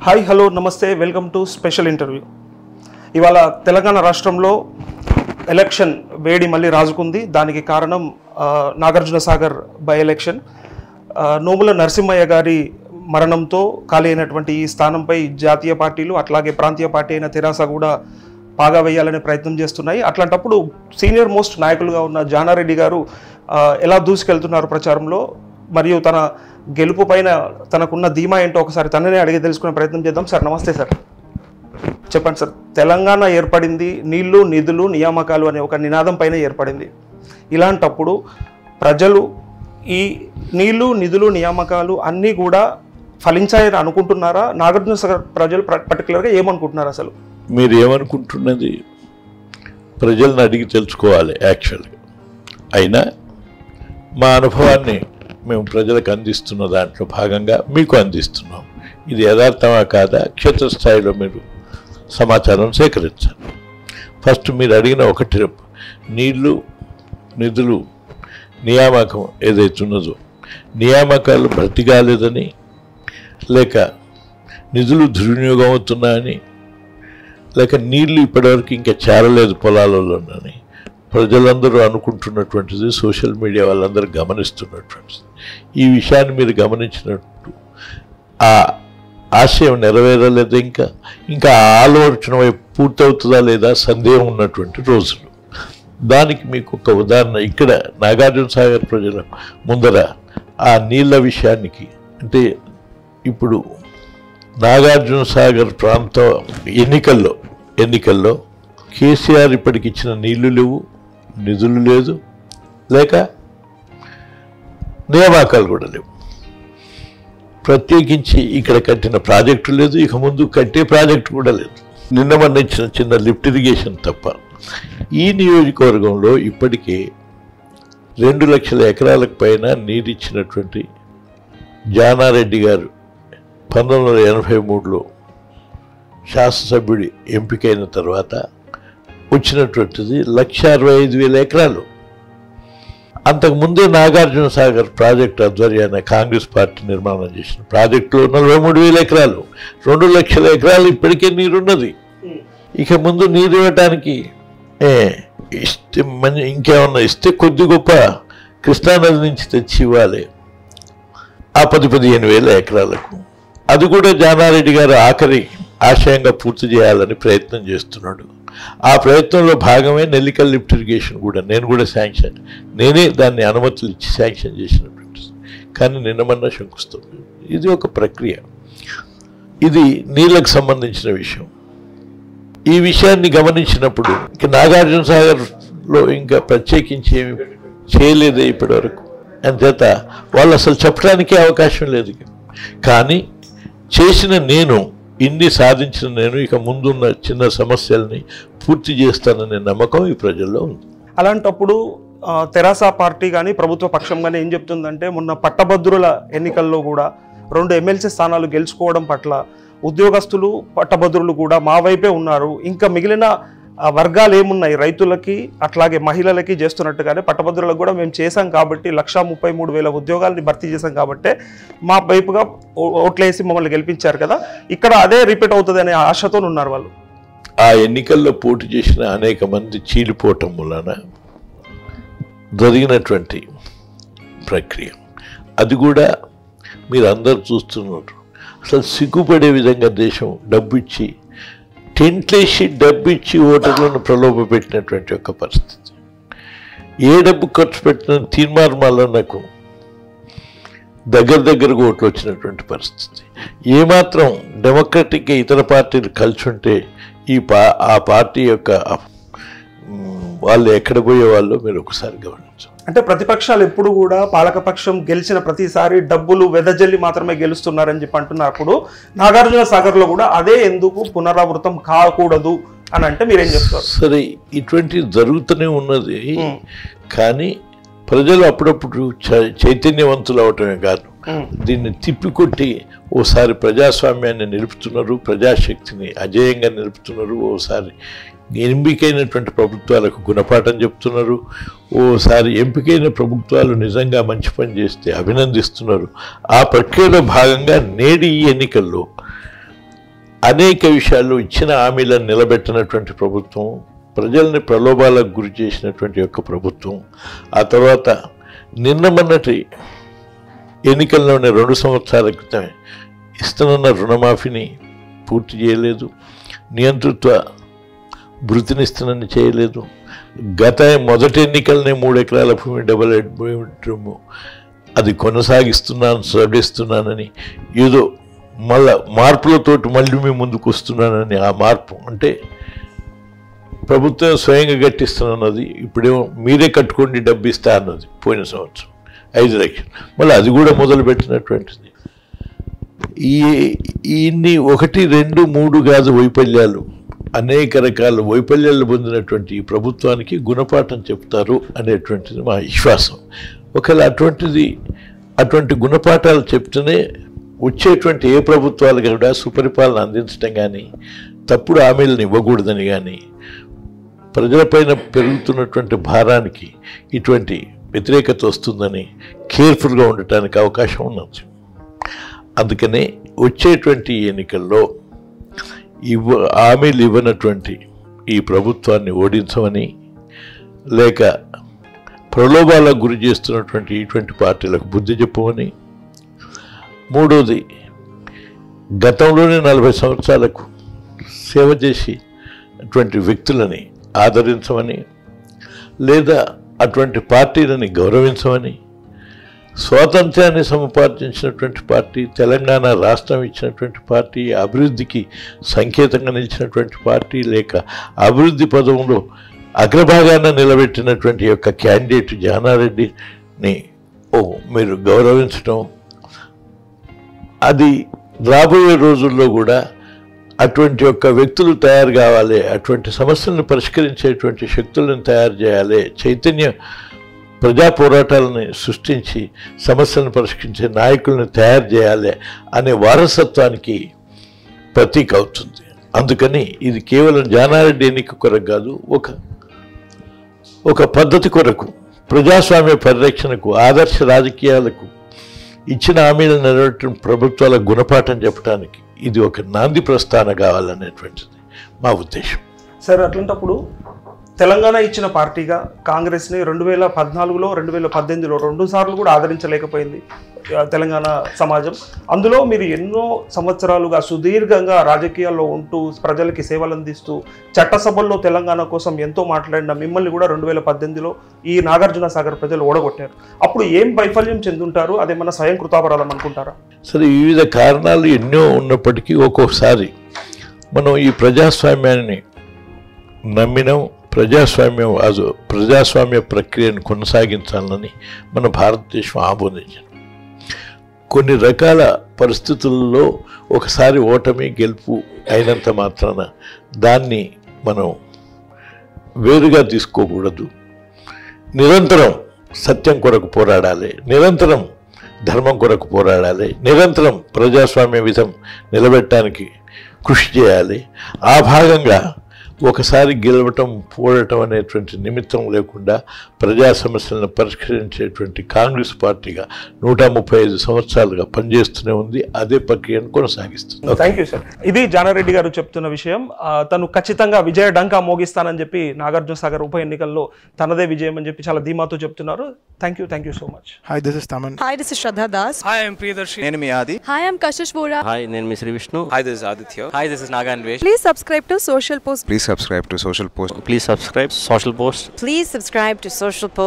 Hi hello నమస్తే welcome to special interview ఇవాళ తెలంగాణ రాష్ట్రంలో ఎలక్షన్ వేడి మళ్ళీ రాజుకుంది దానికి కారణం ఆ, నాగార్జున సాగర్ బై ఎలక్షన్ ఆ, నోముల నరసింహయ్య గారి మరణంతో ఖాళీ అయినటువంటి ఈ స్థానంపై జాతీయ పార్టీలు అట్లాగే ప్రాంతీయ పార్టీ అయిన తెరాస కూడా పాగా వేయాలనే ప్రయత్నం చేస్తున్నాయి అట్లాంటప్పుడు సీనియర్ మోస్ట్ నాయకులుగా ఉన్న జానారెడ్డి గారు ఆ, ఎలా దూసుకెళ్తున్నారు ప్రచారంలో మరియు తన గెలుపు పైన తనకున్న ధీమా ఏంటో ఒకసారి తననే అడిగి తెలుసుకునే ప్రయత్నం చేద్దాం సార్ నమస్తే సార్ చెప్పండి సార్ తెలంగాణ ఏర్పడింది నీళ్లు నిధులు నియామకాలు అనే ఒక నినాదం పైన ఏర్పడింది ఇలాంటప్పుడు ప్రజలు ఈ నీళ్లు నిధులు నియామకాలు అన్నీ కూడా ఫలించాయని అనుకుంటున్నారా నాగార్జున సాగర్ ప్రజలు పర్టికులర్గా ఏమనుకుంటున్నారు అసలు మీరు ఏమనుకుంటున్నది ప్రజలను అడిగి తెలుసుకోవాలి యాక్చువల్గా అయినా మా అనుభవాన్ని మేము ప్రజలకు అందిస్తున్న దాంట్లో భాగంగా మీకు అందిస్తున్నాం ఇది యథార్థమా కాదా క్షేత్రస్థాయిలో మీరు సమాచారం సేకరించాలి ఫస్ట్ మీరు అడిగిన ఒకటి నీళ్లు నిధులు నియామకం ఏదైతే ఉన్నదో నియామకాలు భర్తీ కాలేదని లేక నిధులు దుర్వినియోగం అవుతున్నాయని లేక నీళ్లు ఇప్పటివరకు ఇంకా చేరలేదు పొలాలలోనని ప్రజలందరూ అనుకుంటున్నటువంటిది సోషల్ మీడియా వాళ్ళందరూ గమనిస్తున్నటువంటిది ఈ విషయాన్ని మీరు గమనించినట్టు ఆ ఆశయం నెరవేరలేదు ఇంకా ఇంకా ఆ ఆలోచన వైపు పూర్తవుతుందా లేదా సందేహం ఉన్నటువంటి రోజులు దానికి మీకు ఒక ఉదాహరణ ఇక్కడ నాగార్జున సాగర్ ప్రజల ముందర ఆ నీళ్ళ విషయానికి అంటే ఇప్పుడు నాగార్జున సాగర్ ప్రాంత ఎన్నికల్లో ఎన్నికల్లో కేసీఆర్ ఇప్పటికి ఇచ్చిన నీళ్లు లేవు నిధులు లేదు లేక నియామకాలు కూడా లేవు ప్రత్యేకించి ఇక్కడ కట్టిన ప్రాజెక్టు లేదు ఇక ముందు కట్టే ప్రాజెక్టు కూడా లేదు నిన్న మొన్న ఇచ్చిన చిన్న లిఫ్ట్ ఇరిగేషన్ తప్ప ఈ నియోజకవర్గంలో ఇప్పటికే రెండు లక్షల ఎకరాలకు పైన నీరిచ్చినటువంటి జానారెడ్డి గారు పంతొమ్మిది వందల ఎనభై మూడులో శాసనసభ్యుడి ఎంపికైన తర్వాత వచ్చినటువంటిది లక్ష అరవై ఐదు వేల ఎకరాలు అంతకుముందే నాగార్జున సాగర్ ప్రాజెక్టు ఆధ్వర్యాన కాంగ్రెస్ పార్టీ నిర్మాణం చేసిన ప్రాజెక్టులో నలభై మూడు వేల ఎకరాలు రెండు లక్షల ఎకరాలు ఇప్పటికే నీరున్నది ఇక ముందు నీరు ఇవ్వటానికి ఏ, ఇస్తే మంచి ఇంకేమన్నా ఇస్తే కొద్ది గొప్ప కృష్ణానది నుంచి తెచ్చి ఇవ్వాలి ఆ పది పదిహేను వేల ఎకరాలకు అది కూడా జానారెడ్డి గారు ఆఖరి ఆశయంగా పూర్తి చేయాలని ప్రయత్నం చేస్తున్నాడు ఆ ప్రయత్నంలో భాగమే నెల్లికల్ లిఫ్ట్ ఇరిగేషన్ కూడా నేను కూడా శాంక్షన్ నేనే దాన్ని అనుమతులు ఇచ్చి శాంక్షన్ చేసినటువంటి కానీ నిన్నమన్నా శంకుస్తాను ఇది ఒక ప్రక్రియ ఇది నీళ్ళకు సంబంధించిన విషయం ఈ విషయాన్ని గమనించినప్పుడు ఇక నాగార్జున సాగర్లో ఇంకా ప్రత్యేకించి ఏమి చేయలేదే ఇప్పటివరకు అంచేత వాళ్ళు అసలు చెప్పడానికే అవకాశం లేదు ఇక. కానీ చేసిన నేను ఇన్ని సాధించిన నేను ఇక ముందున్న చిన్న సమస్యల్ని పూర్తి చేస్తాననే నమ్మకం ఈ ప్రజల్లో ఉంది అలాంటప్పుడు ఆ, తెరాస పార్టీ కానీ ప్రభుత్వ పక్షం కానీ ఏం చెప్తుందంటే మొన్న పట్టభద్రుల ఎన్నికల్లో కూడా రెండు ఎమ్మెల్సీ స్థానాలు గెలుచుకోవడం పట్ల ఉద్యోగస్తులు పట్టభద్రులు కూడా మా వైపే ఉన్నారు ఇంకా మిగిలిన ఆ, వర్గాలు ఏమున్నాయి రైతులకి అట్లాగే మహిళలకి చేస్తున్నట్టుగానే పట్టభద్రులకు కూడా మేము చేశాం కాబట్టి లక్షా ముప్పై మూడు వేల ఉద్యోగాలని భర్తీ చేశాం కాబట్టి మా వైపుగా ఓ- ఓట్లేసి మమ్మల్ని గెలిపించారు కదా ఇక్కడ అదే రిపీట్ అవుతుంది అనే ఆశతో ఉన్నారు వాళ్ళు ఆ ఎన్నికల్లో పోటీ చేసిన అనేక మంది చీలిపోవటం వలన జరిగినటువంటి ప్రక్రియ అది కూడా మీరు అందరు చూస్తున్నారు అసలు సిగ్గుపడే విధంగా దేశం డబ్బు ఇచ్చి టెంట్లేసి డబ్బు ఇచ్చి ఓటర్లను ప్రలోభ పెట్టినటువంటి ఒక పరిస్థితి ఏ డబ్బు ఖర్చు పెట్టిన తీర్మార్మాలకు దగ్గర దగ్గరకు ఓట్లు వచ్చినటువంటి పరిస్థితి ఏమాత్రం డెమోక్రటిక్గా ఇతర పార్టీలు కలిసి ఉంటే ఈ పా ఆ పార్టీ యొక్క మ్, వాళ్ళు ఎక్కడ పోయే వాళ్ళు మీరు ఒకసారి గమనించండి అంటే ప్రతిపక్షాలు ఎప్పుడు కూడా పాలకపక్షం గెలిచిన ప్రతిసారి డబ్బులు వెదజల్లి మాత్రమే గెలుస్తున్నారని చెప్పి అంటున్నప్పుడు నాగార్జున సాగర్ లో కూడా అదే ఎందుకు పునరావృతం కాకూడదు అని అంటే మీరేం చెప్తారు సరే ఇటువంటి జరుగుతూనే ఉన్నది ఉమ్, కానీ ప్రజలు అప్పుడప్పుడు చై- చైతన్యవంతులు అవటమే కాదు ఉమ్, దీన్ని తిప్పికొట్టి ఓసారి ప్రజాస్వామ్యాన్ని నిలుపుతున్నారు ప్రజాశక్తిని అజేయంగా నిలుపుతున్నారు ఓసారి ఎంపికైనటువంటి ప్రభుత్వాలకు గుణపాఠం చెప్తున్నారు ఓసారి ఎంపికైన ప్రభుత్వాలు నిజంగా మంచి పని చేస్తే అభినందిస్తున్నారు ఆ ప్రక్రియలో భాగంగా నేడి ఈ ఎన్నికల్లో అనేక విషయాల్లో ఇచ్చిన హామీలను నిలబెట్టినటువంటి ప్రభుత్వం ప్రజల్ని ప్రలోభాలకు గురి చేసినటువంటి యొక్క ప్రభుత్వం ఆ తర్వాత నిన్న మొన్నటి ఎన్నికల్లోనే రెండు సంవత్సరాల క్రితమే ఇస్తున్న రుణమాఫీని పూర్తి చేయలేదు నియంతృత్వ భృతినిస్తానని చేయలేదు గత మొదటి ఎన్నికలనే మూడు ఎకరాల భూమి డబల్ బెడ్రూమ్ అది కొనసాగిస్తున్నాను సవరిస్తున్నానని ఏదో మళ్ళా మార్పులతోటి మళ్ళీ మీ ముందుకు వస్తున్నానని ఆ మార్పు అంటే ప్రభుత్వం స్వయంగా కట్టిస్తున్నది ఇప్పుడేమో మీరే కట్టుకోండి డబ్బు ఇస్తా అన్నది పోయిన సంవత్సరం ఐదు లక్షలు మళ్ళీ అది కూడా మొదలుపెట్టినటువంటిది ఈ ఇన్ని ఒకటి రెండు మూడు కాదు వైఫల్యాలు అనేక రకాల వైఫల్యాలు పొందినటువంటి ఈ ప్రభుత్వానికి గుణపాఠం చెప్తారు అనేటువంటిది మా విశ్వాసం ఒకవేళ అటువంటిది అటువంటి గుణపాఠాలు చెప్తూనే వచ్చేటువంటి ఏ ప్రభుత్వాలు కూడా సుపరిపాలన అందించడం కానీ తప్పుడు హామీలను ఇవ్వకూడదని కానీ ప్రజలపైన పెరుగుతున్నటువంటి భారానికి ఇటువంటి వ్యతిరేకత వస్తుందని కేర్ఫుల్గా ఉండటానికి అవకాశం ఉన్నది అందుకనే వచ్చేటువంటి ఎన్నికల్లో ఇవ్వ హామీలు ఇవ్వనటువంటి ఈ ప్రభుత్వాన్ని ఓడించమని లేక ప్రలోభాలకు గురి చేస్తున్నటువంటి ఇటువంటి పార్టీలకు బుద్ధి చెప్పమని మూడోది గతంలోనే నలభై సంవత్సరాలకు సేవ చేసి అటువంటి వ్యక్తులని ఆదరించమని లేదా అటువంటి పార్టీలని గౌరవించమని స్వాతంత్ర్యాన్ని సముపార్జించినటువంటి పార్టీ తెలంగాణ రాష్ట్రం ఇచ్చినటువంటి పార్టీ అభివృద్ధికి సంకేతంగా నిలిచినటువంటి పార్టీ లేక అభివృద్ధి పదంలో అగ్రభాగాన నిలబెట్టినటువంటి యొక్క క్యాండిడేట్ జానారెడ్డిని ఓ మీరు గౌరవించటం అది రాబోయే రోజుల్లో కూడా అటువంటి యొక్క వ్యక్తులు తయారు కావాలి అటువంటి సమస్యలను పరిష్కరించేటువంటి శక్తులను తయారు చేయాలి చైతన్య ప్రజా పోరాటాలని సృష్టించి సమస్యలను పరిష్కరించే నాయకులను తయారు చేయాలి అనే వారసత్వానికి ప్రతీక అవుతుంది అందుకని ఇది కేవలం జానారెడ్డి ఎన్నిక కొరకు కాదు ఒక ఒక పద్ధతి కొరకు ప్రజాస్వామ్య పరిరక్షణకు ఆదర్శ రాజకీయాలకు ఇచ్చిన హామీలను నెరవేర్చిన ప్రభుత్వాల గుణపాఠం చెప్పడానికి ఇది ఒక నాంది ప్రస్థాన కావాలనేటువంటిది మా ఉద్దేశం సార్ అట్లాంటప్పుడు తెలంగాణ ఇచ్చిన పార్టీగా కాంగ్రెస్ని రెండు వేల పద్నాలుగులో రెండు వేల పద్దెనిమిదిలో రెండు సార్లు కూడా ఆదరించలేకపోయింది ఆ, తెలంగాణ సమాజం అందులో మీరు ఎన్నో సంవత్సరాలుగా సుదీర్ఘంగా రాజకీయాల్లో ఉంటూ ప్రజలకి సేవలు అందిస్తూ చట్టసభల్లో తెలంగాణ కోసం ఎంతో మాట్లాడిన మిమ్మల్ని కూడా రెండు వేల పద్దెనిమిదిలో ఈ నాగార్జున సాగర్ ప్రజలు ఓడగొట్టారు అప్పుడు ఏం వైఫల్యం చెందుంటారు అదేమన్నా స్వయం కృతాపరాధం అనుకుంటారా సరే వివిధ కారణాలు ఎన్నో ఉన్నప్పటికీ ఒక్కొక్కసారి మనం ఈ ప్రజాస్వామ్యాన్ని నమ్మినాం ప్రజాస్వామ్యం అది ప్రజాస్వామ్య ప్రక్రియను కొనసాగించాలని మన భారతదేశం ఆమోదించింది కొన్ని రకాల పరిస్థితుల్లో ఒకసారి ఓటమి గెలుపు అయినంత మాత్రాన దాన్ని మనం వేరుగా తీసుకోకూడదు నిరంతరం సత్యం కొరకు పోరాడాలి నిరంతరం ధర్మం కొరకు పోరాడాలి నిరంతరం ప్రజాస్వామ్య విధం నిలబెట్టడానికి కృషి చేయాలి ఆ భాగంగా ఒకసారి గెలవటం పోవటం అనేటువంటి నిమిత్తం లేకుండా ప్రజా సమస్యలను పరిష్కరించేటువంటి కాంగ్రెస్ పార్టీగా నూట ముప్పై ఐదు సంవత్సరాలుగా పనిచేస్తూనే ఉంది అదే ప్రక్రియను కొనసాగిస్తుంది థ్యాంక్ యూ సార్ ఇది జానారెడ్డి గారు చెప్తున్న విషయం ఆ, తను ఖచ్చితంగా విజయ డంకా మోగిస్తానని చెప్పి నాగార్జున సాగర్ ఉప ఎన్నికల్లో తనదే విజయం అని చెప్పి చాలా ధీమాతో చెప్తున్నారు thank you thank you so much Hi, this is Taman. Hi, this is Shraddha Das. Hi, I'm Priyadarshi. నేను మీ ఆది Hi, I'm Kashish Vora. Hi నేను Mishri Vishnu Hi, this is Aditya. Hi this is నాగాన్ వేష్ Please subscribe to Social Post. Please subscribe to Social Post please subscribe Social Post Please subscribe to Social Post.